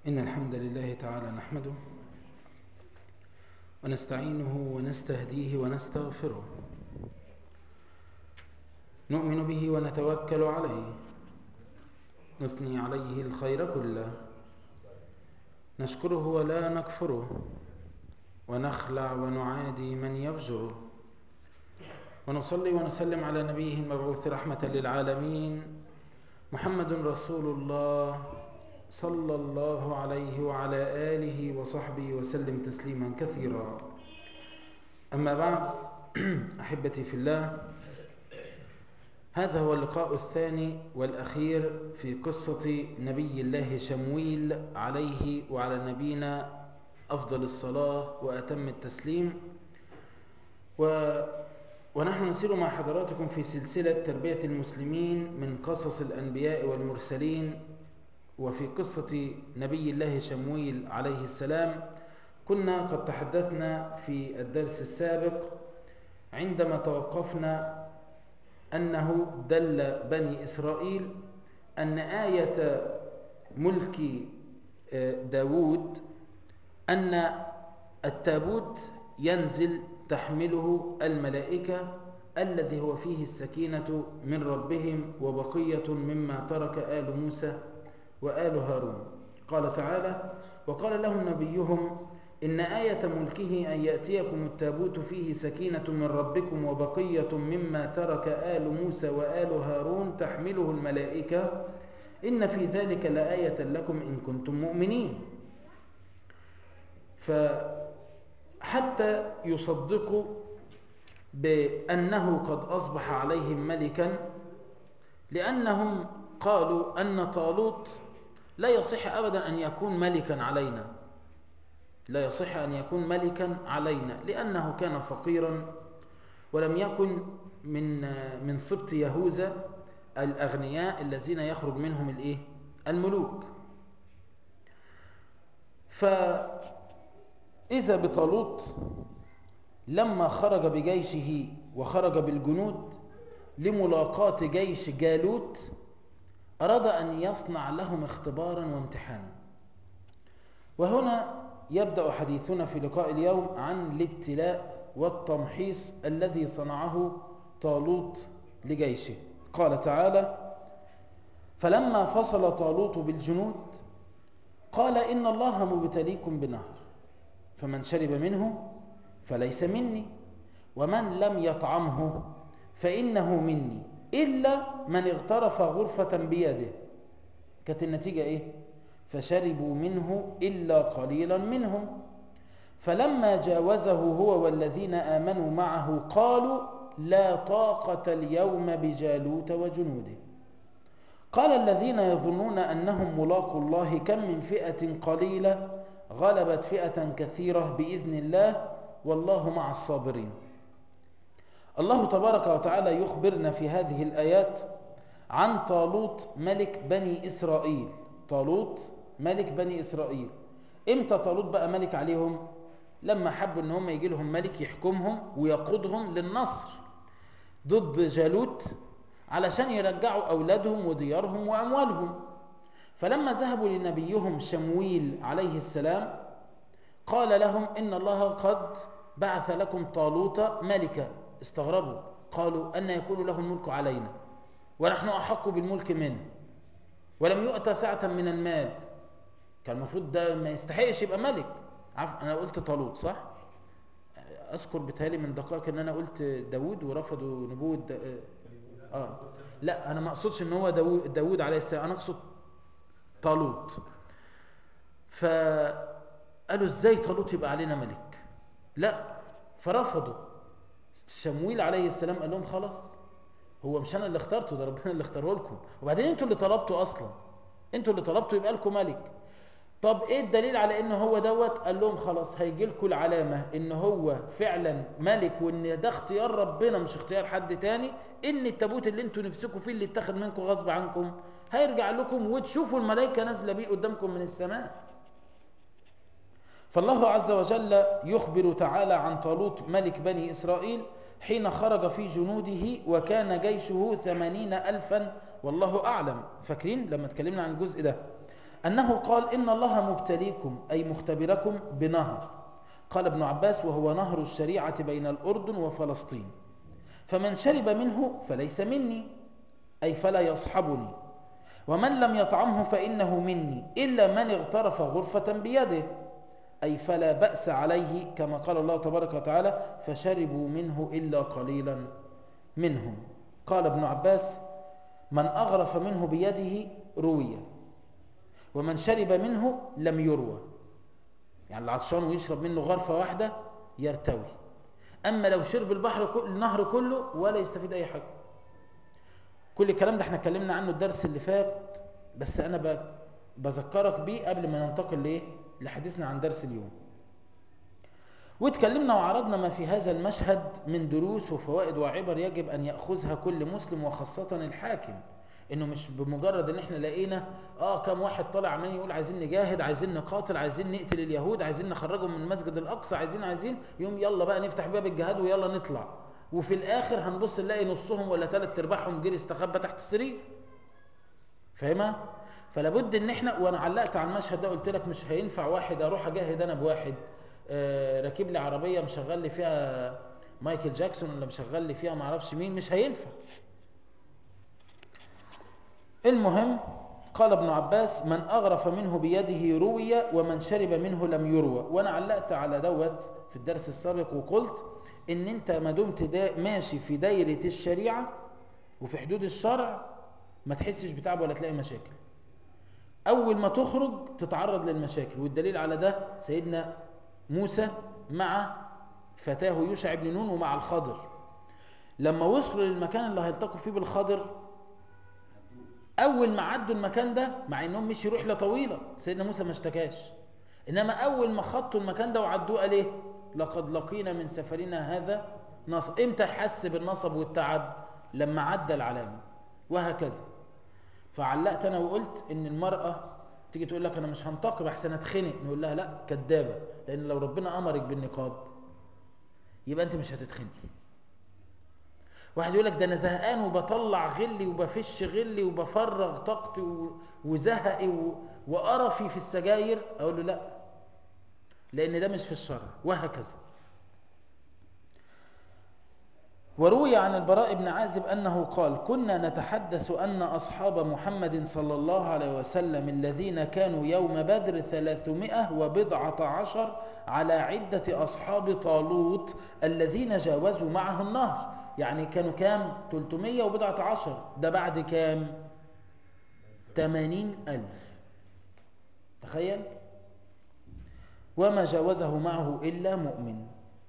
إن الحمد لله تعالى نحمده ونستعينه ونستهديه ونستغفره نؤمن به ونتوكل عليه نثني عليه الخير كله نشكره ولا نكفره ونخلع ونعادي من يفجره ونصلي ونسلم على نبيه المبعوث رحمة للعالمين محمد رسول الله صلى الله عليه وعلى آله وصحبه وسلم تسليما كثيرا أما بعد أحبتي في الله هذا هو اللقاء الثاني والأخير في قصة نبي الله شمويل عليه وعلى نبينا أفضل الصلاة وأتم التسليم و ونحن نسير مع حضراتكم في سلسلة تربية المسلمين من قصص الأنبياء والمرسلين وفي قصة نبي الله شمويل عليه السلام كنا قد تحدثنا في الدرس السابق عندما توقفنا أنه دل بني إسرائيل أن آية ملك داود أن التابوت ينزل تحمله الملائكة الذي هو فيه السكينة من ربهم وبقية مما ترك آل موسى وآل هارون قال تعالى وقال لهم نبيهم إن آية ملكه أن يأتيكم التابوت فيه سكينة من ربكم وبقية مما ترك آل موسى وآل هارون تحمله الملائكة إن في ذلك لآية لكم إن كنتم مؤمنين فحتى يصدقوا بأنه قد أصبح عليهم ملكا لأنهم قالوا أن طالوت لا يصح أبدا أن يكون ملكا علينا لا يصح أن يكون ملكا علينا لأنه كان فقيرا ولم يكن من من سبط يهوذا الأغنياء الذين يخرج منهم الإيه؟ الملوك فإذا بطالوت لما خرج بجيشه وخرج بالجنود لملاقاة جيش جالوت أراد أن يصنع لهم اختبارا وامتحانا وهنا يبدأ حديثنا في لقاء اليوم عن الابتلاء والتمحيص الذي صنعه طالوت لجيشه قال تعالى فلما فصل طالوت بالجنود قال إن الله مبتليكم بنهر فمن شرب منه فليس مني ومن لم يطعمه فإنه مني إلا من اغترف غرفة بيده كانت النتيجة إيه؟ فشربوا منه إلا قليلا منهم فلما جاوزه هو والذين آمنوا معه قالوا لا طاقة اليوم بجالوت وجنوده قال الذين يظنون أنهم ملاقوا الله كم من فئة قليلة غلبت فئة كثيرة بإذن الله والله مع الصابرين الله تبارك وتعالى يخبرنا في هذه الآيات عن طالوت ملك بني إسرائيل طالوت ملك بني إسرائيل إمتى طالوت بقى ملك عليهم لما حبوا ان هم يجي لهم ملك يحكمهم ويقودهم للنصر ضد جالوت علشان يرجعوا أولادهم وديارهم وأموالهم فلما ذهبوا لنبيهم شمويل عليه السلام قال لهم إن الله قد بعث لكم طالوت ملكا استغربوا قالوا أن يكون له الملك علينا ونحن أحق بالملك منه ولم يؤتى سعة من المال كان المفروض ده ما يستحقش يبقى ملك عارف أنا قلت طالوت صح أذكر بتالي من دقائق أن أنا قلت داود ورفضوا نبوة دا... آه. لا أنا ما أقصدش أن هو داود, داود عليه السلام أنا أقصد طالوت فقالوا إزاي طالوت يبقى علينا ملك لا فرفضوا شمويل عليه السلام قال لهم خلاص هو مش انا اللي اخترته ده ربنا اللي اختاره لكم وبعدين انتوا اللي طلبتوا اصلا انتوا اللي طلبتوا يبقى لكم ملك طب ايه الدليل على ان هو دوت قال لهم خلاص هيجي لكم العلامه ان هو فعلا ملك وان ده اختيار ربنا مش اختيار حد تاني ان التابوت اللي انتوا نفسكم فيه اللي اتخذ منكم غصب عنكم هيرجع لكم وتشوفوا الملائكه نازله بيه قدامكم من السماء فالله عز وجل يخبر تعالى عن طالوت ملك بني إسرائيل حين خرج في جنوده وكان جيشه ثمانين ألفا والله أعلم فاكرين لما اتكلمنا عن الجزء ده أنه قال إن الله مبتليكم أي مختبركم بنهر قال ابن عباس وهو نهر الشريعة بين الأردن وفلسطين فمن شرب منه فليس مني أي فلا يصحبني ومن لم يطعمه فإنه مني إلا من اغترف غرفة بيده أي فلا بأس عليه كما قال الله تبارك وتعالى فشربوا منه إلا قليلا منهم قال ابن عباس من أغرف منه بيده روي ومن شرب منه لم يروى يعني العطشان ويشرب منه غرفة واحدة يرتوي أما لو شرب البحر النهر كله ولا يستفيد أي حاجة كل الكلام ده احنا اتكلمنا عنه الدرس اللي فات بس أنا بذكرك بيه قبل ما ننتقل لإيه لحديثنا عن درس اليوم واتكلمنا وعرضنا ما في هذا المشهد من دروس وفوائد وعبر يجب أن يأخذها كل مسلم وخاصة الحاكم انه مش بمجرد ان احنا لقينا اه كم واحد طالع عمال يقول عايزين نجاهد عايزين نقاتل عايزين نقتل اليهود عايزين نخرجهم من المسجد الاقصى عايزين عايزين يوم يلا بقى نفتح باب الجهاد ويلا نطلع وفي الاخر هنبص نلاقي نصهم ولا ثلاث ارباعهم جري استخبى تحت السرير فاهمها فلابد ان احنا وانا علقت على المشهد ده قلت لك مش هينفع واحد اروح اجاهد انا بواحد آه راكب لي عربيه مشغل لي فيها مايكل جاكسون ولا مشغل لي فيها معرفش مين مش هينفع المهم قال ابن عباس من أغرف منه بيده روي ومن شرب منه لم يروى وأنا علقت على دوت في الدرس السابق وقلت إن أنت ما دمت دا ماشي في دايرة الشريعة وفي حدود الشرع ما تحسش بتعب ولا تلاقي مشاكل أول ما تخرج تتعرض للمشاكل والدليل على ده سيدنا موسى مع فتاه يوشع بن نون ومع الخضر لما وصلوا للمكان اللي هيلتقوا فيه بالخضر اول ما عدوا المكان ده مع انهم مش رحله طويله سيدنا موسى ما اشتكاش انما اول ما خطوا المكان ده وعدوه قال ايه لقد لقينا من سفرنا هذا نصب امتى حس بالنصب والتعب لما عدى العلامه وهكذا فعلقت انا وقلت ان المراه تيجي تقول لك انا مش هنتقب احسن اتخنق نقول لها لا كدابه لان لو ربنا امرك بالنقاب يبقى انت مش هتتخنقي واحد يقول لك ده انا زهقان وبطلع غلي وبفش غلي وبفرغ طاقتي وزهقي وقرفي في السجاير اقول له لا لان ده مش في الشرع وهكذا وروي عن البراء بن عازب أنه قال كنا نتحدث أن أصحاب محمد صلى الله عليه وسلم الذين كانوا يوم بدر ثلاثمائة وبضعة عشر على عدة أصحاب طالوت الذين جاوزوا معه النهر يعني كانوا كام 300 وبضعة عشر ده بعد كام 80 ألف تخيل وما جاوزه معه إلا مؤمن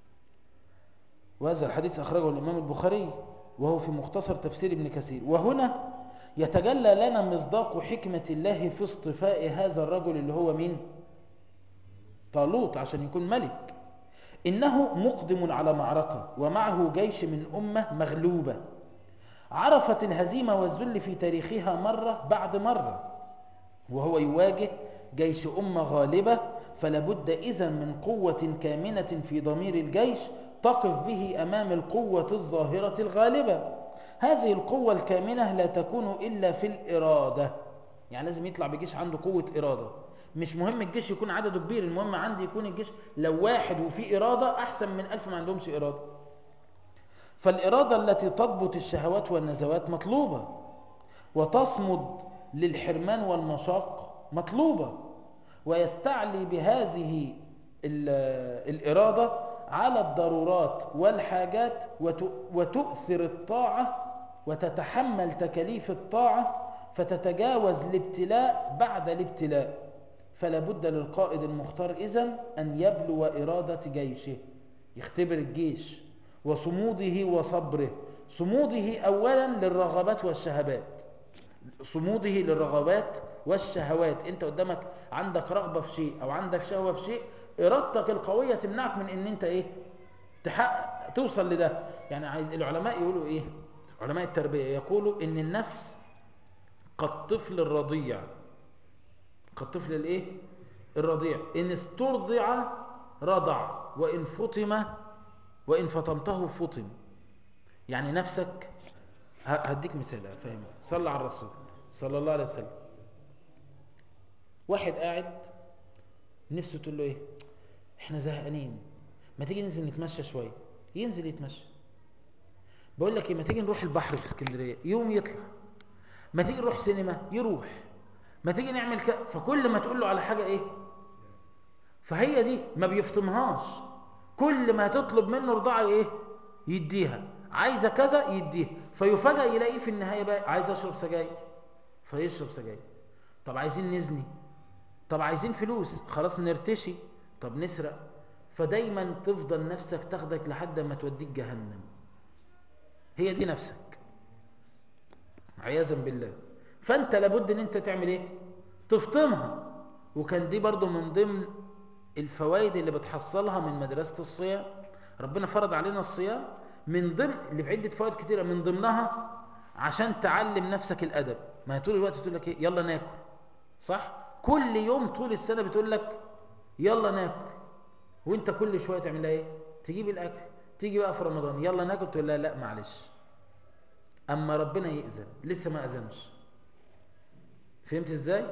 وهذا الحديث أخرجه الإمام البخاري وهو في مختصر تفسير ابن كثير وهنا يتجلى لنا مصداق حكمة الله في اصطفاء هذا الرجل اللي هو مين طالوت عشان يكون ملك إنه مقدم على معركة ومعه جيش من أمة مغلوبة عرفت الهزيمة والذل في تاريخها مرة بعد مرة وهو يواجه جيش أمة غالبة فلابد إذن من قوة كامنة في ضمير الجيش تقف به أمام القوة الظاهرة الغالبة هذه القوة الكامنة لا تكون إلا في الإرادة يعني لازم يطلع بجيش عنده قوة إرادة مش مهم الجيش يكون عدده كبير المهم عندي يكون الجيش لو واحد وفي إرادة أحسن من ألف ما عندهمش إرادة فالإرادة التي تضبط الشهوات والنزوات مطلوبة وتصمد للحرمان والمشاق مطلوبة ويستعلي بهذه الإرادة على الضرورات والحاجات وتؤثر الطاعة وتتحمل تكاليف الطاعة فتتجاوز الابتلاء بعد الابتلاء فلا بد للقائد المختار إذن أن يبلو إرادة جيشه يختبر الجيش وصموده وصبره صموده أولا للرغبات والشهبات صموده للرغبات والشهوات انت قدامك عندك رغبة في شيء او عندك شهوة في شيء ارادتك القوية تمنعك من ان انت ايه تحقق توصل لده يعني عايز العلماء يقولوا ايه علماء التربية يقولوا ان النفس كالطفل الرضيع كالطفل الايه الرضيع ان استرضع رضع وان فطم وان فطمته فطم يعني نفسك هديك مثال فاهم صلى على الرسول صلى الله عليه وسلم واحد قاعد نفسه تقول له ايه احنا زهقانين ما تيجي ننزل نتمشى شويه ينزل يتمشى بقول لك ايه ما تيجي نروح البحر في اسكندريه يوم يطلع ما تيجي نروح سينما يروح ما تيجي نعمل كده فكل ما تقول له على حاجه ايه فهي دي ما بيفطمهاش كل ما تطلب منه رضاعه ايه يديها عايزه كذا يديها فيفاجئ يلاقيه في النهايه بقى عايز اشرب سجاير فيشرب سجاير طب عايزين نزني طب عايزين فلوس خلاص نرتشي طب نسرق فدايما تفضل نفسك تاخدك لحد ما توديك جهنم هي دي نفسك عياذا بالله فانت لابد ان انت تعمل ايه تفطمها وكان دي برضو من ضمن الفوائد اللي بتحصلها من مدرسة الصيام ربنا فرض علينا الصيام من ضمن اللي في عدة فوائد كتيرة من ضمنها عشان تعلم نفسك الأدب ما طول الوقت تقول لك ايه يلا ناكل صح كل يوم طول السنة بتقول لك يلا ناكل وانت كل شوية تعمل ايه تجيب الأكل تيجي بقى في رمضان يلا ناكل تقول لها لا معلش أما ربنا يأذن لسه ما أذنش فهمت ازاي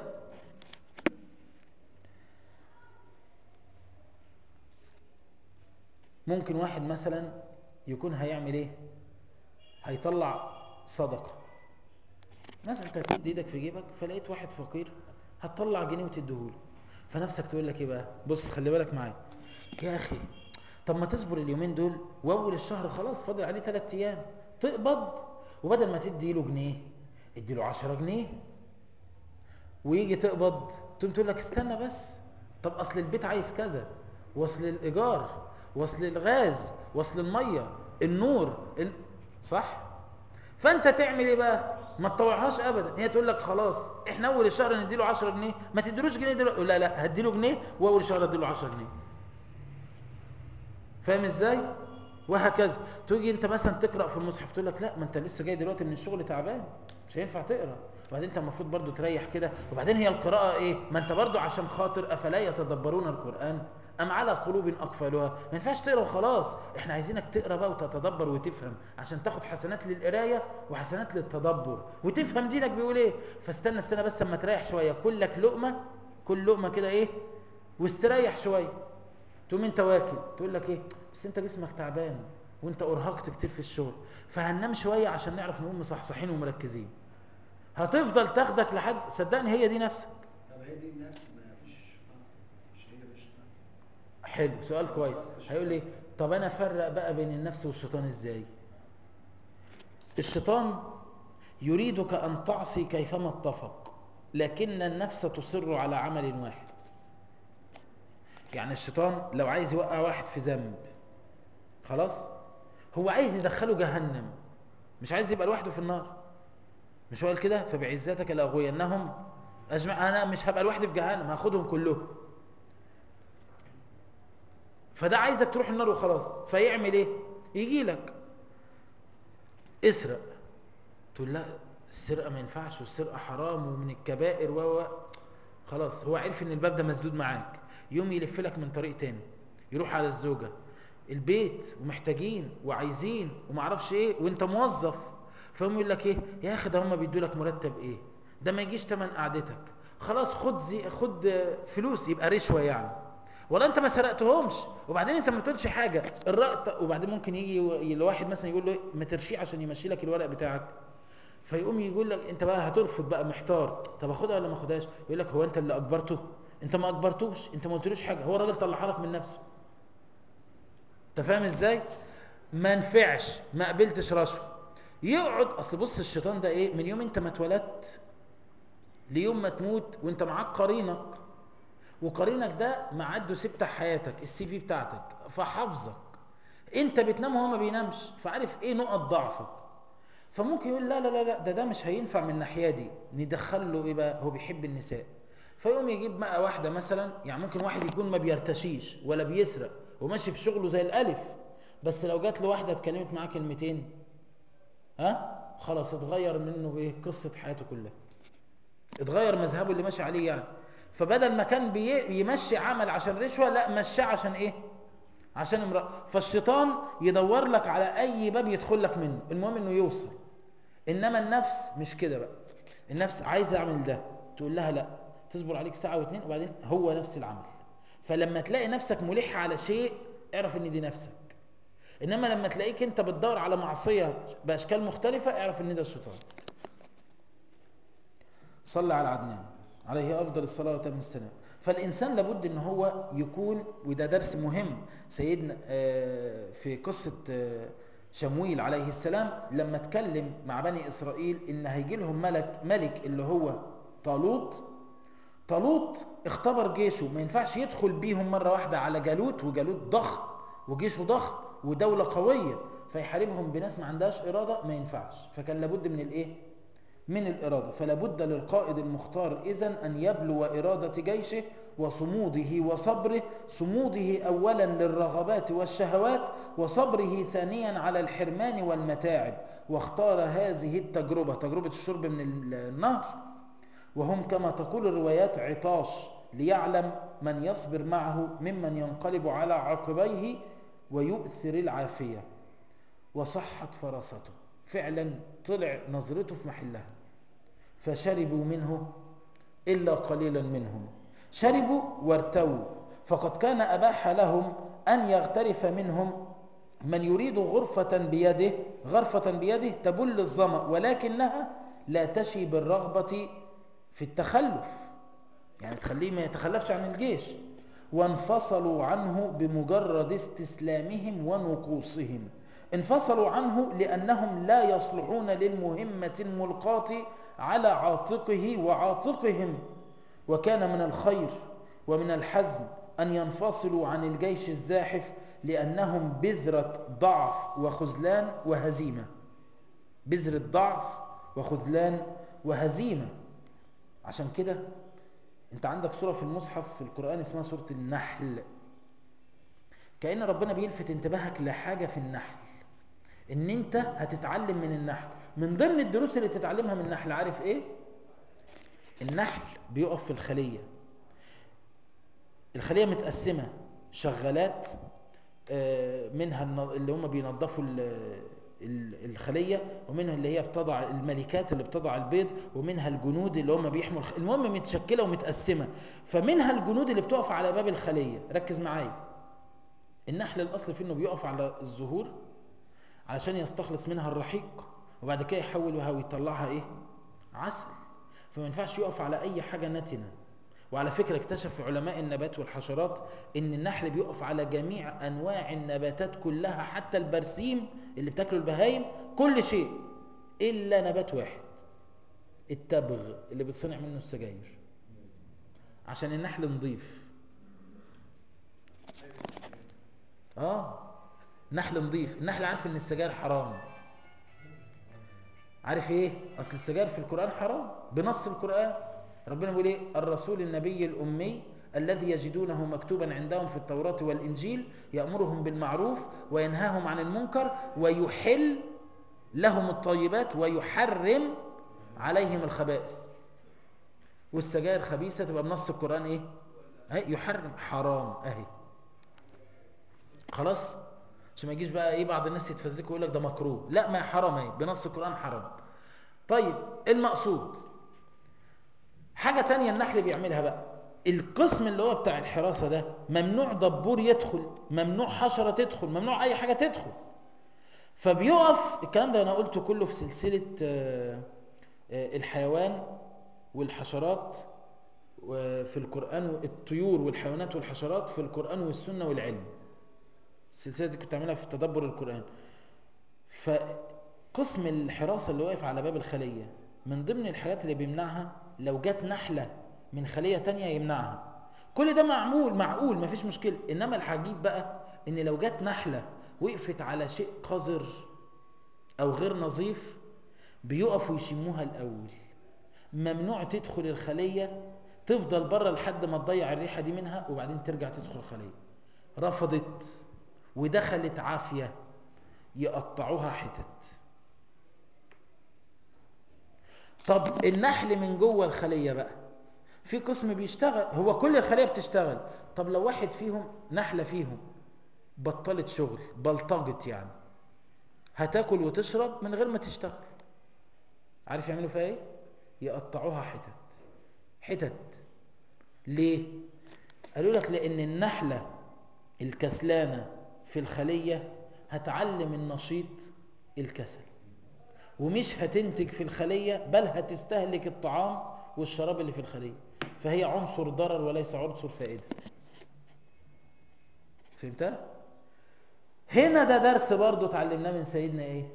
ممكن واحد مثلا يكون هيعمل ايه هيطلع صدقة مثلا انت هتمد ايدك في جيبك فلقيت واحد فقير هتطلع جنيه وتديهوله فنفسك تقول لك ايه بقى بص خلي بالك معايا يا اخي طب ما تصبر اليومين دول واول الشهر خلاص فاضل عليه ثلاث ايام تقبض وبدل ما تدي له جنيه ادي له 10 جنيه ويجي تقبض تقوم تقول لك استنى بس طب اصل البيت عايز كذا واصل الايجار واصل الغاز واصل الميه النور ال... صح فانت تعمل ايه بقى ما تطوعهاش ابدا هي تقول لك خلاص احنا اول الشهر نديله 10 جنيه ما تديلوش جنيه دلوقتي لا لا هديله جنيه واول الشهر اديله 10 جنيه فاهم ازاي وهكذا تيجي انت مثلا تقرا في المصحف تقول لك لا ما انت لسه جاي دلوقتي من الشغل تعبان مش هينفع تقرا وبعدين انت المفروض برضو تريح كده وبعدين هي القراءه ايه ما انت برضو عشان خاطر افلا يتدبرون القران ام على قلوب اقفالها ما ينفعش تقرا وخلاص احنا عايزينك تقرا بقى وتتدبر وتفهم عشان تاخد حسنات للقرايه وحسنات للتدبر وتفهم دينك بيقول ايه فاستنى استنى بس اما تريح شويه كل لك لقمه كل لقمه كده ايه واستريح شويه تقوم انت واكل تقول لك ايه بس انت جسمك تعبان وانت ارهقت كتير في الشغل فهننام شويه عشان نعرف نقوم مصحصحين ومركزين هتفضل تاخدك لحد صدقني هي دي نفسك طب هي دي النفس ما فيش الشيطان مش هي اللي الشيطان حلو سؤال كويس هيقول لي طب انا افرق بقى بين النفس والشيطان ازاي الشيطان يريدك ان تعصي كيفما اتفق لكن النفس تصر على عمل واحد يعني الشيطان لو عايز يوقع واحد في ذنب خلاص هو عايز يدخله جهنم مش عايز يبقى لوحده في النار مش هو قال كده فبعزتك لاغوينهم اجمع انا مش هبقى لوحدي في جهنم هاخدهم كلهم فده عايزك تروح النار وخلاص فيعمل ايه يجي لك اسرق تقول لا السرقه ما ينفعش والسرقه حرام ومن الكبائر و خلاص هو عرف ان الباب ده مسدود معاك يوم يلف لك من طريق تاني يروح على الزوجه البيت ومحتاجين وعايزين ومعرفش ايه وانت موظف فهم يقول لك ايه يا اخي ده هم بيدوا لك مرتب ايه ده ما يجيش تمن قعدتك خلاص خد زي خد فلوس يبقى رشوه يعني ولا انت ما سرقتهمش وبعدين انت ما بتقولش حاجه الرق وبعدين ممكن يجي الواحد مثلا يقول له ما ترشيه عشان يمشي لك الورق بتاعك فيقوم يقول لك انت بقى هترفض بقى محتار طب اخدها ولا ما اخدهاش يقول لك هو انت اللي اجبرته انت ما اجبرتوش انت ما قلتلوش حاجه هو راجل طلعها لك من نفسه انت فاهم ازاي ما نفعش ما قبلتش رشوه يقعد اصل بص الشيطان ده ايه من يوم انت ما اتولدت ليوم ما تموت وانت معاك قرينك وقرينك ده معده سبتة حياتك السي في بتاعتك فحافظك انت بتنام وهو ما بينامش فعارف ايه نقط ضعفك فممكن يقول لا لا لا لا ده ده مش هينفع من الناحيه دي ندخل له ايه بقى هو بيحب النساء فيقوم يجيب بقى واحده مثلا يعني ممكن واحد يكون ما بيرتشيش ولا بيسرق وماشي في شغله زي الالف بس لو جات له واحده اتكلمت معاه كلمتين ها خلاص اتغير منه ايه قصه حياته كلها اتغير مذهبه اللي ماشي عليه يعني فبدل ما كان بي يمشي عمل عشان رشوه لا مشاه عشان ايه عشان امرأة فالشيطان يدور لك على اي باب يدخل لك منه المهم انه يوصل انما النفس مش كده بقى النفس عايزه اعمل ده تقول لها لا تصبر عليك ساعة واتنين وبعدين هو نفس العمل فلما تلاقي نفسك ملح على شيء اعرف ان دي نفسك انما لما تلاقيك انت بتدور على معصية باشكال مختلفة اعرف ان ده الشيطان صلى على عدنان عليه افضل الصلاة وتم السلام فالانسان لابد ان هو يكون وده درس مهم سيدنا آه، في قصة آه، شمويل عليه السلام لما اتكلم مع بني اسرائيل ان هيجي لهم ملك ملك اللي هو طالوت طالوت اختبر جيشه ما ينفعش يدخل بيهم مرة واحدة على جالوت وجالوت ضخم وجيشه ضخم ودولة قوية فيحاربهم بناس ما عندهاش إرادة ما ينفعش فكان لابد من الإيه؟ من الإرادة فلا بد للقائد المختار إذن أن يبلو إرادة جيشه وصموده وصبره صموده أولا للرغبات والشهوات وصبره ثانيا على الحرمان والمتاعب واختار هذه التجربة تجربة الشرب من النهر وهم كما تقول الروايات عطاش ليعلم من يصبر معه ممن ينقلب على عقبيه ويؤثر العافية وصحت فراسته فعلا طلع نظرته في محلها فشربوا منه إلا قليلا منهم شربوا وارتووا فقد كان أباح لهم أن يغترف منهم من يريد غرفة بيده غرفة بيده تبل الظمأ ولكنها لا تشي بالرغبة في التخلف يعني تخليه ما يتخلفش عن الجيش وانفصلوا عنه بمجرد استسلامهم ونقوصهم انفصلوا عنه لأنهم لا يصلحون للمهمة الملقاة على عاتقه وعاتقهم وكان من الخير ومن الحزم أن ينفصلوا عن الجيش الزاحف لأنهم بذرة ضعف وخذلان وهزيمة بذرة ضعف وخذلان وهزيمة عشان كده انت عندك سورة في المصحف في القرآن اسمها سورة النحل كأن ربنا بيلفت انتباهك لحاجة في النحل ان انت هتتعلم من النحل من ضمن الدروس اللي تتعلمها من النحل عارف ايه النحل بيقف في الخلية الخلية متقسمة شغالات آه، منها الن- اللي هم بينظفوا ال- ال- الخلية ومنها اللي هي بتضع الملكات اللي بتضع البيض ومنها الجنود اللي هم بيحموا الخ... المهم متشكلة ومتقسمة فمنها الجنود اللي بتقف على باب الخلية ركز معايا النحل الأصل فيه انه بيقف على الزهور علشان يستخلص منها الرحيق وبعد كده يحولها ويطلعها ايه عسل فما ينفعش يقف على اي حاجة نتنة وعلى فكرة اكتشف علماء النبات والحشرات ان النحل بيقف على جميع انواع النباتات كلها حتى البرسيم اللي بتاكله البهايم كل شيء الا نبات واحد التبغ اللي بتصنع منه السجاير عشان النحل نظيف اه نحل نظيف النحل عارف ان السجاير حرام عارف ايه اصل السجاير في القرآن حرام بنص القرآن ربنا بيقول ايه الرسول النبي الامي الذي يجدونه مكتوبا عندهم في التوراة والانجيل يأمرهم بالمعروف وينهاهم عن المنكر ويحل لهم الطيبات ويحرم عليهم الخبائث والسجاير خبيثة تبقى بنص القرآن ايه اهي يحرم حرام اهي خلاص عشان ما يجيش بقى ايه بعض الناس يتفزلكوا ويقول لك ده مكروه لا ما حرام اهي بنص القرآن حرام طيب المقصود حاجة تانية النحل بيعملها بقى القسم اللي هو بتاع الحراسة ده ممنوع دبور يدخل ممنوع حشرة تدخل ممنوع اي حاجة تدخل فبيقف الكلام ده انا قلته كله في سلسلة آه، آه، الحيوان والحشرات وفي القرآن الطيور والحيوانات والحشرات في القرآن والسنة والعلم السلسلة دي كنت عاملها في تدبر القرآن فقسم الحراسة اللي واقف على باب الخلية من ضمن الحاجات اللي بيمنعها لو جت نحلة من خلية تانية يمنعها كل ده معمول معقول مفيش مشكلة إنما العجيب بقى إن لو جت نحلة وقفت على شيء قذر أو غير نظيف بيقفوا يشموها الأول ممنوع تدخل الخلية تفضل بره لحد ما تضيع الريحة دي منها وبعدين ترجع تدخل الخلية رفضت ودخلت عافية يقطعوها حتت طب النحل من جوه الخلية بقى في قسم بيشتغل هو كل الخلية بتشتغل طب لو واحد فيهم نحلة فيهم بطلت شغل بلطجت يعني هتاكل وتشرب من غير ما تشتغل عارف يعملوا فيها ايه يقطعوها حتت حتت ليه قالوا لك لان النحلة الكسلانة في الخلية هتعلم النشيط الكسل ومش هتنتج في الخلية بل هتستهلك الطعام والشراب اللي في الخلية فهي عنصر ضرر وليس عنصر فائدة فهمتها؟ هنا ده درس برضو اتعلمناه من سيدنا ايه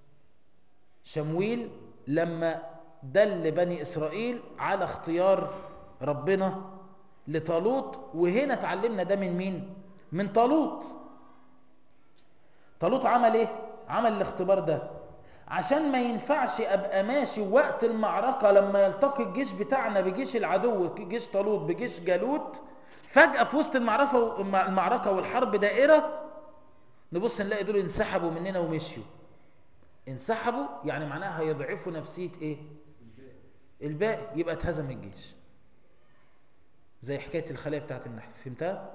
شمويل لما دل بني اسرائيل على اختيار ربنا لطالوت وهنا اتعلمنا ده من مين من طالوت طالوت عمل ايه عمل الاختبار ده عشان ما ينفعش ابقى ماشي وقت المعركة لما يلتقي الجيش بتاعنا بجيش العدو جيش طالوت بجيش جالوت فجأة في وسط المعركة المعركة والحرب دائرة نبص نلاقي دول انسحبوا مننا ومشيوا انسحبوا يعني معناها هيضعفوا نفسية ايه الباقي يبقى اتهزم الجيش زي حكاية الخلية بتاعت النحل فهمتها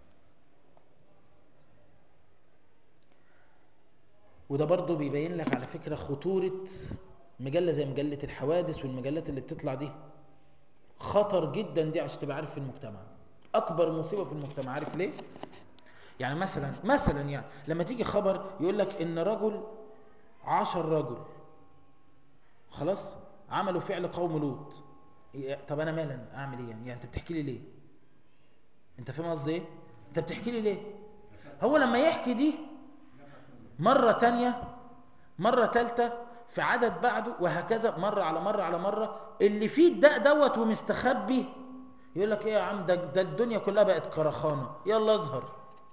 وده برضو بيبين لك على فكرة خطورة مجلة زي مجلة الحوادث والمجلات اللي بتطلع دي خطر جدا دي عشان تبقى عارف في المجتمع اكبر مصيبة في المجتمع عارف ليه يعني مثلا مثلا يعني لما تيجي خبر يقول لك ان رجل عشر رجل خلاص عملوا فعل قوم لوط طب انا مالا اعمل ايه يعني, يعني انت بتحكي لي ليه انت فاهم قصدي ايه انت بتحكي لي ليه هو لما يحكي دي مرة تانية مرة تالتة في عدد بعده وهكذا مرة على مرة على مرة اللي فيه الداء دوت ومستخبي يقول لك ايه يا عم ده, ده الدنيا كلها بقت كرخانة يلا اظهر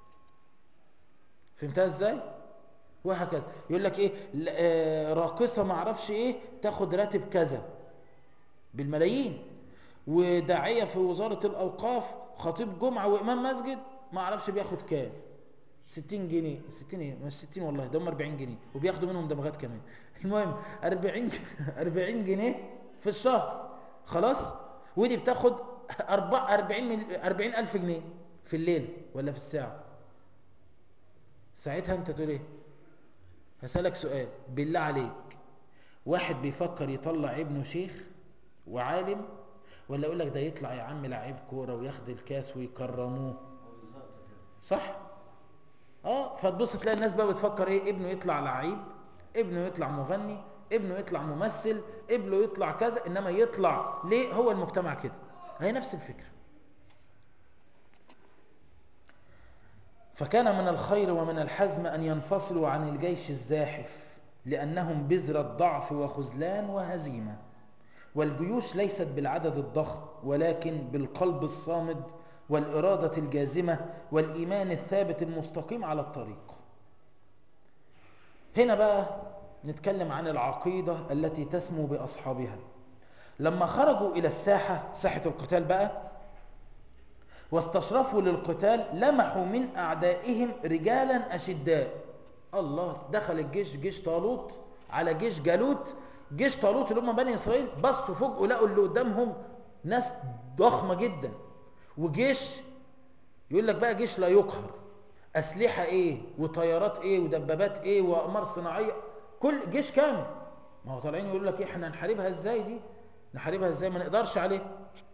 فهمتها ازاي وهكذا يقول لك ايه آه راقصة ما اعرفش ايه تاخد راتب كذا بالملايين وداعية في وزارة الاوقاف خطيب جمعة وامام مسجد ما اعرفش بياخد كام 60 جنيه 60 ايه مش 60 والله ده هم 40 جنيه وبياخدوا منهم دمغات كمان المهم 40 40 جنيه في الشهر خلاص ودي بتاخد 40 من 40 الف جنيه في الليل ولا في الساعه ساعتها انت تقول ايه هسألك سؤال بالله عليك واحد بيفكر يطلع ابنه شيخ وعالم ولا يقول لك ده يطلع يا عم لعيب كوره وياخد الكاس ويكرموه صح اه فتبص تلاقي الناس بقى بتفكر ايه ابنه يطلع لعيب ابنه يطلع مغني ابنه يطلع ممثل ابنه يطلع كذا انما يطلع ليه هو المجتمع كده هي نفس الفكره فكان من الخير ومن الحزم أن ينفصلوا عن الجيش الزاحف لأنهم بذرة ضعف وخذلان وهزيمة والجيوش ليست بالعدد الضخم ولكن بالقلب الصامد والإرادة الجازمة والإيمان الثابت المستقيم على الطريق هنا بقى نتكلم عن العقيدة التي تسمو بأصحابها لما خرجوا إلى الساحة ساحة القتال بقى واستشرفوا للقتال لمحوا من أعدائهم رجالا أشداء الله دخل الجيش جيش طالوت على جيش جالوت جيش طالوت اللي هم بني إسرائيل بصوا فوق لقوا اللي قدامهم ناس ضخمة جدا وجيش يقول لك بقى جيش لا يقهر أسلحة إيه وطيارات إيه ودبابات إيه وأقمار صناعية كل جيش كامل ما هو طالعين يقول لك إيه إحنا نحاربها إزاي دي نحاربها إزاي ما نقدرش عليه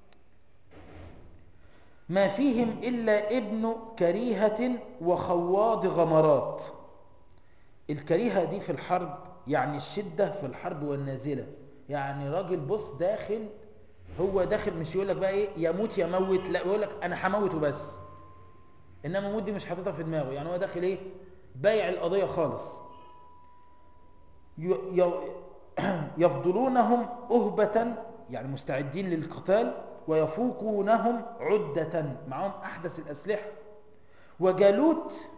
ما فيهم إلا ابن كريهة وخواض غمرات الكريهة دي في الحرب يعني الشدة في الحرب والنازلة يعني راجل بص داخل هو داخل مش يقول لك بقى ايه يموت يموت لا يقول لك انا هموت وبس انما موت دي مش حاططها في دماغه يعني هو داخل ايه بايع القضية خالص يفضلونهم أهبة يعني مستعدين للقتال ويفوقونهم عدة معهم أحدث الأسلحة وجالوت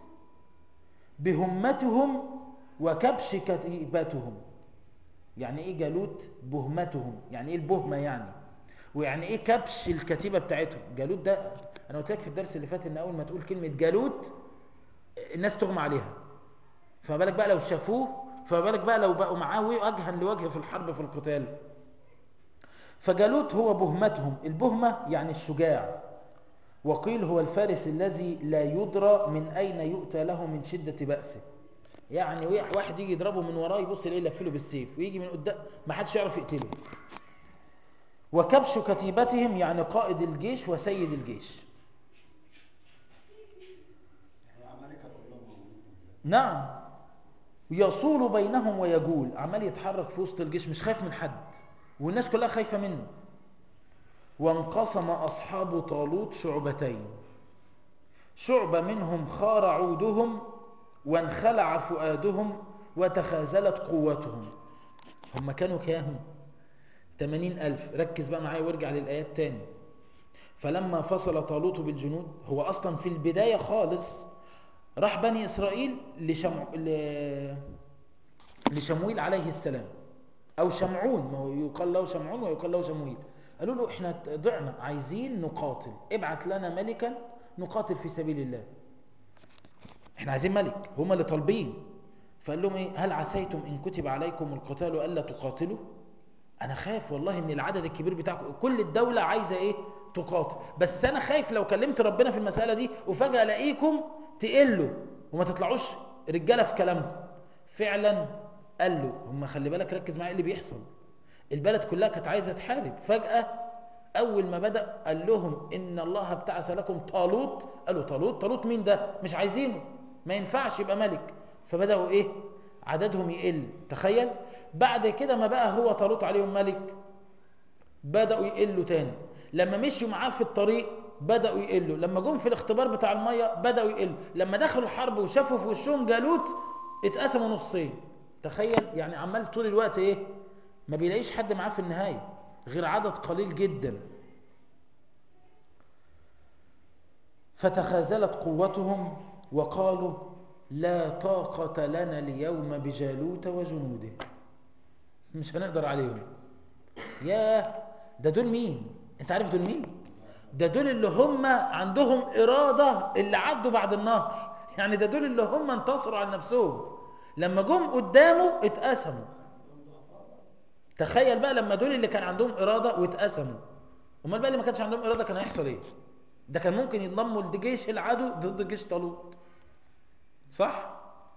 بهمتهم وكبش كتيبتهم يعني ايه جالوت بهمتهم يعني ايه البهمة يعني ويعني ايه كبش الكتيبة بتاعتهم جالوت ده انا قلت لك في الدرس اللي فات ان اول ما تقول كلمة جالوت الناس تغمى عليها فما بالك بقى لو شافوه فما بالك بقى لو بقوا معاه وجها لوجه في الحرب في القتال فجالوت هو بهمتهم البهمة يعني الشجاع وقيل هو الفارس الذي لا يدرى من أين يؤتى له من شدة بأسه يعني واحد يجي يضربه من وراه يبص يلاقيه لفله بالسيف ويجي من قدام ما حدش يعرف يقتله وكبش كتيبتهم يعني قائد الجيش وسيد الجيش يعني عمالقة كلهم موجودين نعم يصول بينهم ويجول عمال يتحرك في وسط الجيش مش خايف من حد والناس كلها خايفة منه وانقسم أصحاب طالوت شعبتين شعبة منهم خار عودهم وانخلع فؤادهم وتخاذلت قوتهم هم كانوا كام تمانين ألف ركز بقى معايا وارجع للآيات تاني فلما فصل طالوت بالجنود هو أصلا في البداية خالص راح بني إسرائيل لشمع... ل... لشمويل عليه السلام أو شمعون ما هو يقال له شمعون ويقال له شمويل قالوا له احنا ضعنا عايزين نقاتل ابعت لنا ملكا نقاتل في سبيل الله احنا عايزين ملك هما اللي طالبين فقال لهم ايه هل عسيتم ان كتب عليكم القتال الا تقاتلوا انا خايف والله من العدد الكبير بتاعكم كل الدولة عايزة ايه تقاتل بس انا خايف لو كلمت ربنا في المسألة دي وفجأة الاقيكم تقلوا وما تطلعوش رجالة في كلامكم فعلا قال له هم خلي بالك ركز معايا اللي بيحصل البلد كلها كانت عايزة تحارب فجأة أول ما بدأ قال لهم إن الله ابتعث لكم طالوت قالوا طالوت طالوت مين ده مش عايزينه ما ينفعش يبقى ملك فبدأوا إيه عددهم يقل تخيل بعد كده ما بقى هو طالوت عليهم ملك بدأوا يقلوا تاني لما مشوا معاه في الطريق بدأوا يقلوا لما جم في الاختبار بتاع المية بدأوا يقلوا لما دخلوا الحرب وشافوا في وشهم جالوت اتقسموا نصين تخيل يعني عمال طول الوقت ايه ما بيلاقيش حد معاه في النهاية غير عدد قليل جدا فتخاذلت قوتهم وقالوا لا طاقة لنا اليوم بجالوت وجنوده مش هنقدر عليهم ياه ده دول مين انت عارف دول مين ده دول اللي هم عندهم إرادة اللي عدوا بعد النهر يعني ده دول اللي هم انتصروا على نفسهم لما جم قدامه اتقسموا تخيل بقى لما دول اللي كان عندهم إرادة واتقسموا امال بقى اللي ما كانش عندهم إرادة كان هيحصل ايه ده كان ممكن ينضموا لجيش العدو ضد جيش طالوت صح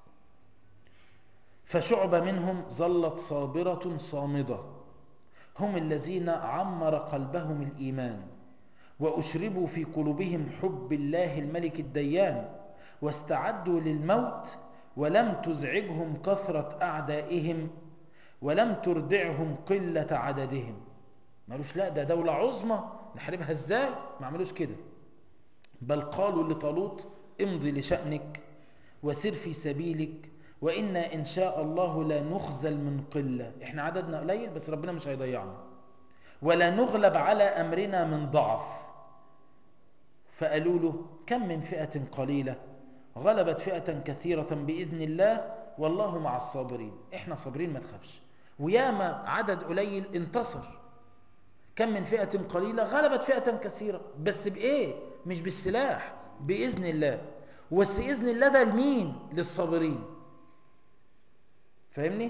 فشعب منهم ظلت صابرة صامدة هم الذين عمر قلبهم الإيمان وأشربوا في قلوبهم حب الله الملك الديان واستعدوا للموت ولم تزعجهم كثرة أعدائهم ولم تردعهم قلة عددهم ما قالوش لا ده دولة عظمى نحاربها ازاي ما عملوش كده بل قالوا لطالوت امضي لشأنك وسر في سبيلك وإنا إن شاء الله لا نخزل من قلة احنا عددنا قليل بس ربنا مش هيضيعنا ولا نغلب على أمرنا من ضعف فقالوا له كم من فئة قليلة غلبت فئة كثيرة بإذن الله والله مع الصابرين احنا صابرين ما تخافش وياما عدد قليل انتصر كم من فئة قليلة غلبت فئة كثيرة بس بإيه مش بالسلاح بإذن الله بس إذن الله ده لمين للصابرين فاهمني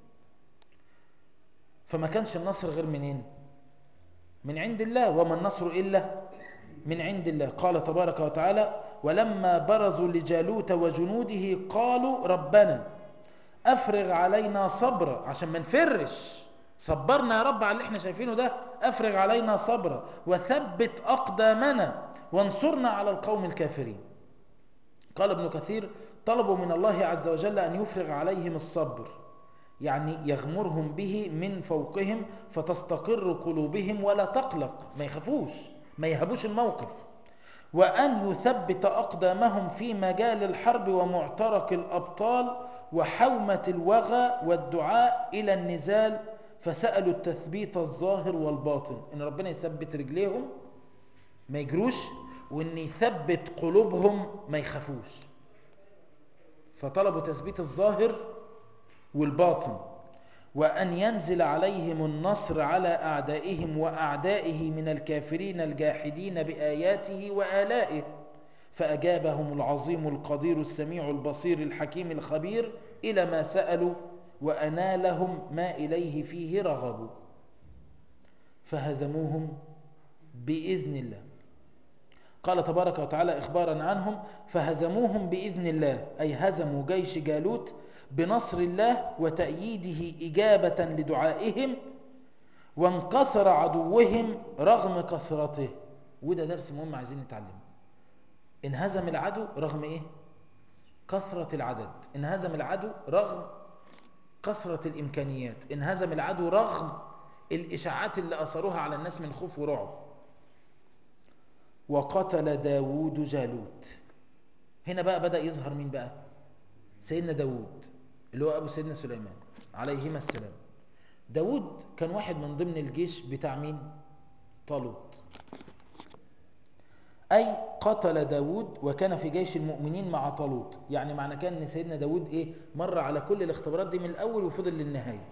فما كانش النصر غير منين من عند الله وما النصر إلا من عند الله قال تبارك وتعالى ولما برزوا لجالوت وجنوده قالوا ربنا أفرغ علينا صبرا عشان ما نفرش صبرنا يا رب على اللي احنا شايفينه ده أفرغ علينا صبرا وثبت أقدامنا وانصرنا على القوم الكافرين قال ابن كثير طلبوا من الله عز وجل أن يفرغ عليهم الصبر يعني يغمرهم به من فوقهم فتستقر قلوبهم ولا تقلق ما يخافوش ما يهبوش الموقف وأن يثبت أقدامهم في مجال الحرب ومعترك الأبطال وحومة الوغى والدعاء إلى النزال فسألوا التثبيت الظاهر والباطن إن ربنا يثبت رجليهم ما يجروش وإن يثبت قلوبهم ما يخافوش فطلبوا تثبيت الظاهر والباطن وأن ينزل عليهم النصر على أعدائهم وأعدائه من الكافرين الجاحدين بآياته وآلائه فأجابهم العظيم القدير السميع البصير الحكيم الخبير إلى ما سألوا وأنالهم ما إليه فيه رغبوا فهزموهم بإذن الله قال تبارك وتعالى إخبارا عنهم فهزموهم بإذن الله أي هزموا جيش جالوت بنصر الله وتأييده إجابة لدعائهم وانكسر عدوهم رغم كثرته وده درس مهم عايزين نتعلمه انهزم العدو رغم ايه كثرة العدد انهزم العدو رغم كثرة الإمكانيات انهزم العدو رغم الإشاعات اللي أثروها على الناس من خوف ورعب وقتل داود جالوت هنا بقى بدأ يظهر مين بقى سيدنا داود اللي هو أبو سيدنا سليمان عليهما السلام داود كان واحد من ضمن الجيش بتاع مين طالوت أي قتل داود وكان في جيش المؤمنين مع طالوت يعني معنى كان ان سيدنا داود ايه مر على كل الاختبارات دي من الأول وفضل للنهاية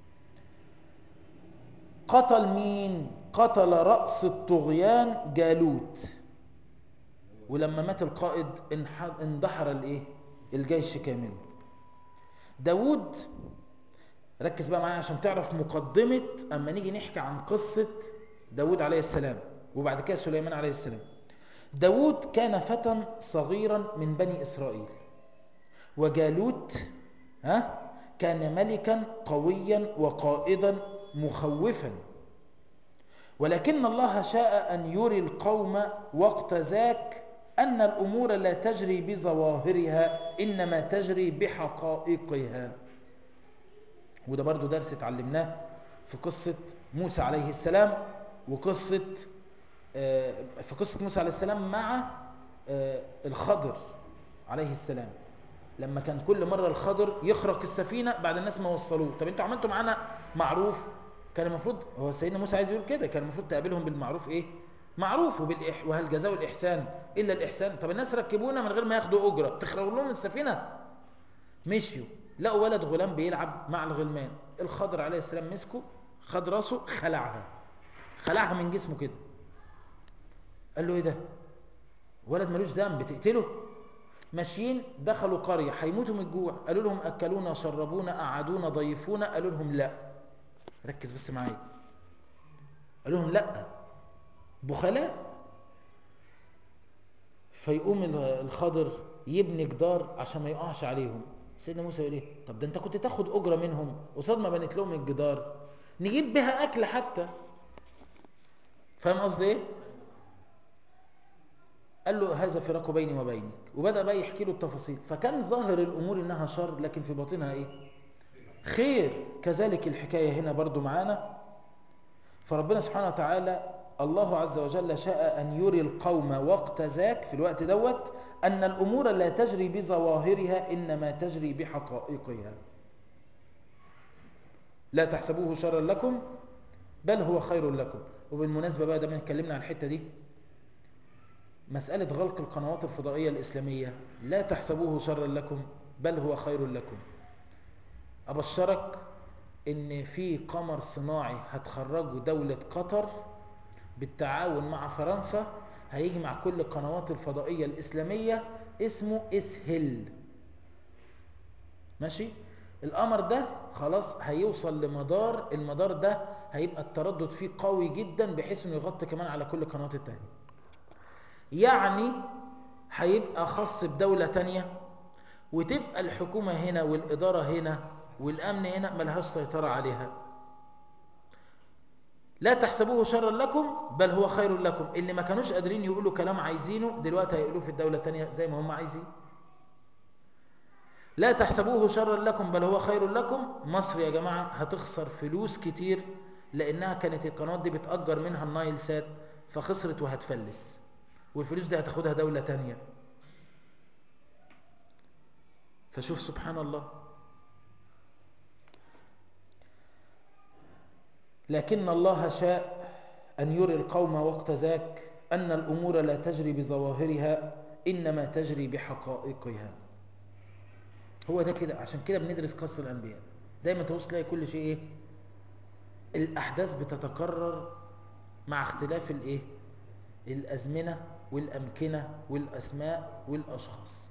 قتل مين قتل رأس الطغيان جالوت ولما مات القائد انح- اندحر الايه الجيش كامل داود ركز بقى معايا عشان تعرف مقدمة اما نيجي نحكي عن قصة داود عليه السلام وبعد كده سليمان عليه السلام داود كان فتى صغيرا من بني إسرائيل وجالوت ها كان ملكا قويا وقائدا مخوفا ولكن الله شاء أن يري القوم وقت ذاك أن الأمور لا تجري بظواهرها إنما تجري بحقائقها وده برضو درس اتعلمناه في قصة موسى عليه السلام وقصة آه، في قصة موسى عليه السلام مع آه، الخضر عليه السلام لما كان كل مرة الخضر يخرق السفينة بعد الناس ما وصلوه طب انتوا عملتوا معانا معروف كان المفروض هو سيدنا موسى عايز يقول كده كان المفروض تقابلهم بالمعروف ايه معروف وبالإح وهل جزاء الإحسان إلا الإحسان طب الناس ركبونا من غير ما ياخدوا أجرة تخرجوا لهم السفينة مشيوا لقوا ولد غلام بيلعب مع الغلمان الخضر عليه السلام مسكه خد راسه خلعها خلعها من جسمه كده قال له ايه ده ولد ملوش ذنب تقتله ماشيين دخلوا قرية هيموتوا من الجوع قالوا لهم أكلونا شربونا قعدونا ضيفونا قالوا لهم لا ركز بس معايا قالوا لهم لا بخلاء فيقوم ال- الخضر يبني جدار عشان ما يقعش عليهم سيدنا موسى يقول ايه طب ده انت كنت تاخد اجره منهم قصاد ما بنيت لهم الجدار نجيب بها اكل حتى فاهم قصدي ايه قال له هذا فراق بيني وبينك وبدا بقى يحكي له التفاصيل فكان ظاهر الامور انها شر لكن في باطنها ايه خير كذلك الحكايه هنا برضو معانا فربنا سبحانه وتعالى الله عز وجل شاء أن يري القوم وقت ذاك في الوقت دوت أن الأمور لا تجري بظواهرها إنما تجري بحقائقها لا تحسبوه شرا لكم بل هو خير لكم وبالمناسبة بقى ده ما اتكلمنا عن الحتة دي مسألة غلق القنوات الفضائية الإسلامية لا تحسبوه شرا لكم بل هو خير لكم أبشرك إن في قمر صناعي هتخرجه دولة قطر بالتعاون مع فرنسا هيجي مع كل القنوات الفضائية الإسلامية اسمه إسهل ماشي القمر ده خلاص هيوصل لمدار المدار ده هيبقى التردد فيه قوي جدا بحيث انه يغطي كمان على كل القنوات التانية يعني هيبقى خاص بدولة تانية وتبقى الحكومة هنا والإدارة هنا والأمن هنا ملهاش سيطرة عليها لا تحسبوه شرا لكم بل هو خير لكم اللي ما كانوش قادرين يقولوا كلام عايزينه دلوقتي هيقولوه في الدولة التانية زي ما هم عايزين لا تحسبوه شرا لكم بل هو خير لكم مصر يا جماعة هتخسر فلوس كتير لأنها كانت القنوات دي بتأجر منها النايل سات فخسرت وهتفلس والفلوس دي هتاخدها دولة تانية فشوف سبحان الله لكن الله شاء أن يري القوم وقت ذاك أن الأمور لا تجري بظواهرها إنما تجري بحقائقها هو ده كده عشان كده بندرس قصة الأنبياء دايما تبص تلاقي كل شيء إيه الأحداث بتتكرر مع اختلاف الإيه الأزمنة والأمكنة والأسماء والأشخاص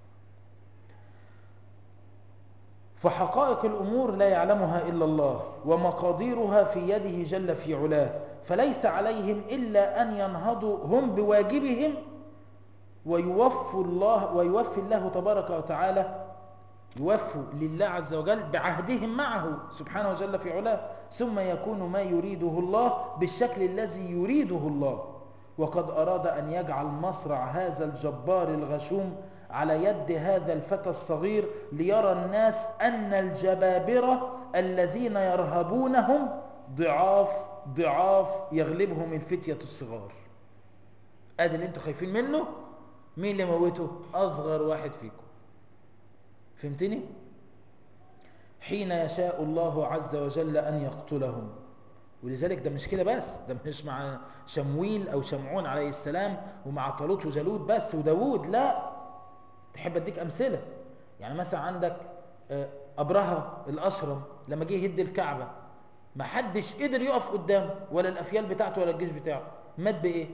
فحقائق الأمور لا يعلمها إلا الله ومقاديرها في يده جل في علاه فليس عليهم إلا أن ينهضوا هم بواجبهم ويوفي الله ويوفي الله تبارك وتعالى يوفوا لله عز وجل بعهدهم معه سبحانه وجل في علاه ثم يكون ما يريده الله بالشكل الذي يريده الله وقد أراد أن يجعل مصرع هذا الجبار الغشوم على يد هذا الفتى الصغير ليرى الناس أن الجبابرة الذين يرهبونهم ضعاف ضعاف يغلبهم الفتية الصغار ادي اللي انتوا خايفين منه مين اللي موته اصغر واحد فيكم فهمتني حين يشاء الله عز وجل ان يقتلهم ولذلك ده مش كده بس ده مش مع شمويل او شمعون عليه السلام ومع طالوت وجالوت بس وداوود لا تحب اديك امثله يعني مثلا عندك آه، ابرهه الاشرم لما جه يهد الكعبه ما حدش قدر يقف قدامه ولا الافيال بتاعته ولا الجيش بتاعه مات بايه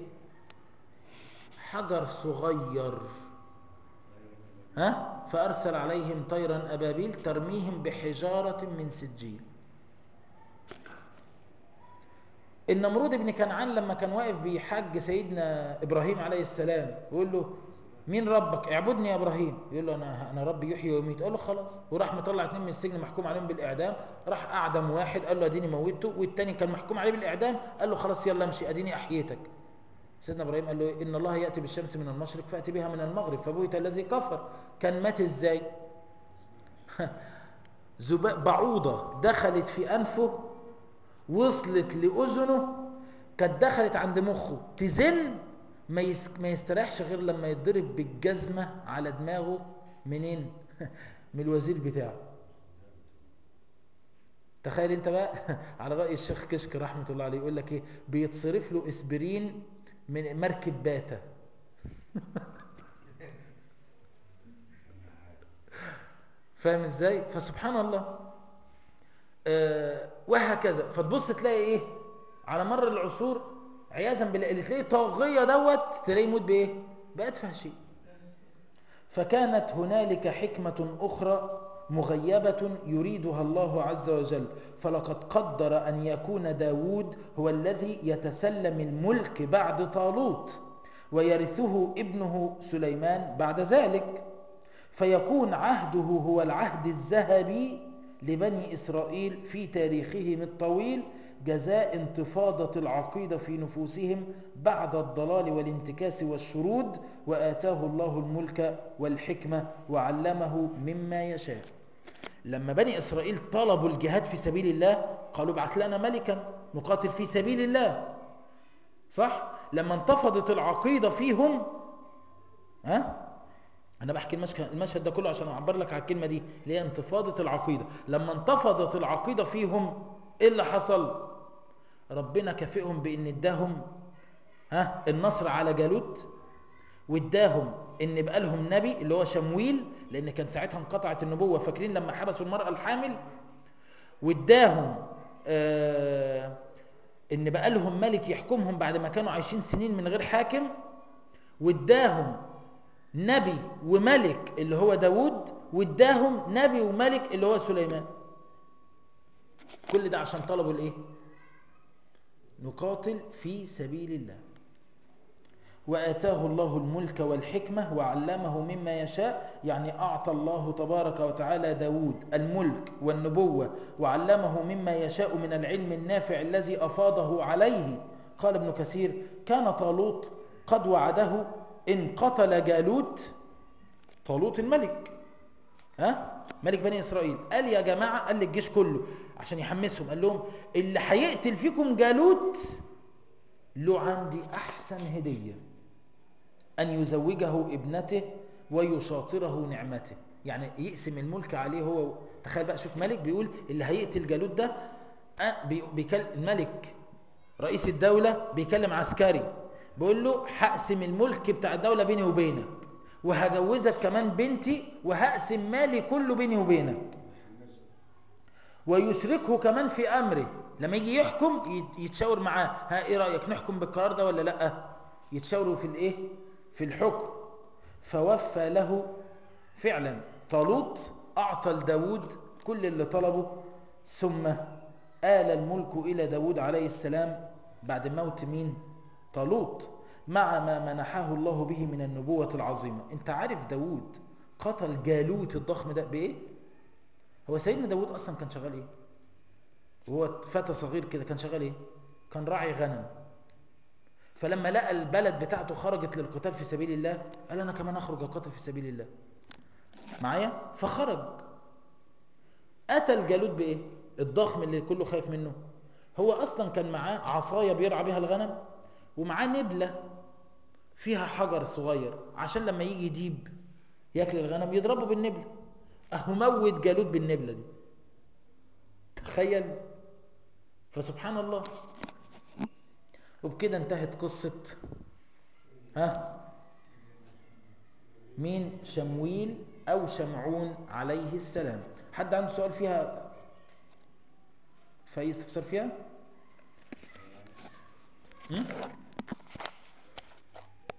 حجر صغير ها فارسل عليهم طيرا ابابيل ترميهم بحجاره من سجيل النمرود بن كنعان لما كان واقف بيحج سيدنا ابراهيم عليه السلام يقول له مين ربك اعبدني يا ابراهيم يقول له انا انا ربي يحيي ويميت قال له خلاص وراح مطلع اتنين من السجن محكوم عليهم بالاعدام راح اعدم واحد قال له اديني موتته والتاني كان محكوم عليه بالاعدام قال له خلاص يلا امشي اديني احييتك سيدنا ابراهيم قال له إيه؟ ان الله ياتي بالشمس من المشرق فاتي بها من المغرب فبهت الذي كفر كان مات ازاي زبا- بعوضه دخلت في انفه وصلت لاذنه كانت دخلت عند مخه تزن ما, يس... ما يستريحش غير لما يتضرب بالجزمه على دماغه منين من الوزير بتاعه تخيل انت بقى على راي الشيخ كشك رحمه الله عليه يقول لك ايه بيتصرف له اسبرين من مركب باتا فاهم ازاي فسبحان الله آه وهكذا فتبص تلاقي ايه على مر العصور عياذا بالله اللي تلاقيه طاغيه دوت تلاقيه يموت بايه بأتفه شيء فكانت هنالك حكمة أخرى مغيبة يريدها الله عز وجل فلقد قدر أن يكون داود هو الذي يتسلم الملك بعد طالوت ويرثه ابنه سليمان بعد ذلك فيكون عهده هو العهد الذهبي لبني إسرائيل في تاريخهم الطويل جزاء انتفاضة العقيدة في نفوسهم بعد الضلال والانتكاس والشرود وآتاه الله الملك والحكمة وعلمه مما يشاء لما بني إسرائيل طلبوا الجهاد في سبيل الله قالوا ابعث لنا ملكا نقاتل في سبيل الله صح؟ لما انتفضت العقيدة فيهم ها؟ أنا بحكي المشهد, المشهد ده كله عشان أعبر لك على الكلمة دي اللي هي انتفاضة العقيدة لما انتفضت العقيدة فيهم إيه اللي حصل؟ ربنا كافئهم بأن اداهم ها النصر على جالوت واداهم ان بقى لهم نبي اللي هو شمويل لان كان ساعتها انقطعت النبوه فاكرين لما حبسوا المراه الحامل واداهم آه ان بقى لهم ملك يحكمهم بعد ما كانوا عايشين سنين من غير حاكم واداهم نبي وملك اللي هو داود واداهم نبي وملك اللي هو سليمان كل ده عشان طلبوا الايه نقاتل في سبيل الله وآتاه الله الملك والحكمة وعلمه مما يشاء يعني أعطى الله تبارك وتعالى داود الملك والنبوة وعلمه مما يشاء من العلم النافع الذي أفاضه عليه قال ابن كثير كان طالوت قد وعده إن قتل جالوت طالوت الملك ها ملك بني إسرائيل قال يا جماعة قال للجيش كله عشان يحمسهم قال لهم اللي هيقتل فيكم جالوت له عندي أحسن هدية أن يزوجه ابنته ويشاطره نعمته يعني يقسم الملك عليه هو تخيل بقى شوف ملك بيقول اللي هيقتل جالوت ده بيكلم الملك رئيس الدولة بيكلم عسكري بيقول له هقسم الملك بتاع الدولة بيني وبينك وهجوزك كمان بنتي وهقسم مالي كله بيني وبينك ويشركه كمان في أمره لما يجي يحكم يتشاور معاه ها ايه رأيك نحكم بالقرار ده ولا لا يتشاوروا في الايه في الحكم فوفى له فعلا طالوت أعطى لداود كل اللي طلبه ثم آل الملك إلى داود عليه السلام بعد موت مين طالوت مع ما منحه الله به من النبوة العظيمة انت عارف داود قتل جالوت الضخم ده بإيه هو سيدنا داود اصلا كان شغال ايه وهو فتى صغير كده كان شغال ايه كان راعي غنم فلما لقى البلد بتاعته خرجت للقتال في سبيل الله قال انا كمان اخرج اقاتل في سبيل الله معايا فخرج قتل جالوت بايه الضخم اللي كله خايف منه هو اصلا كان معاه عصايه بيرعى بيها الغنم ومعاه نبله فيها حجر صغير عشان لما يجي ديب ياكل الغنم يضربه بالنبله اهو موت جالوت بالنبله دي تخيل فسبحان الله وبكده انتهت قصة ها مين شمويل او شمعون عليه السلام حد عنده سؤال فيها في اي استفسار فيها هم؟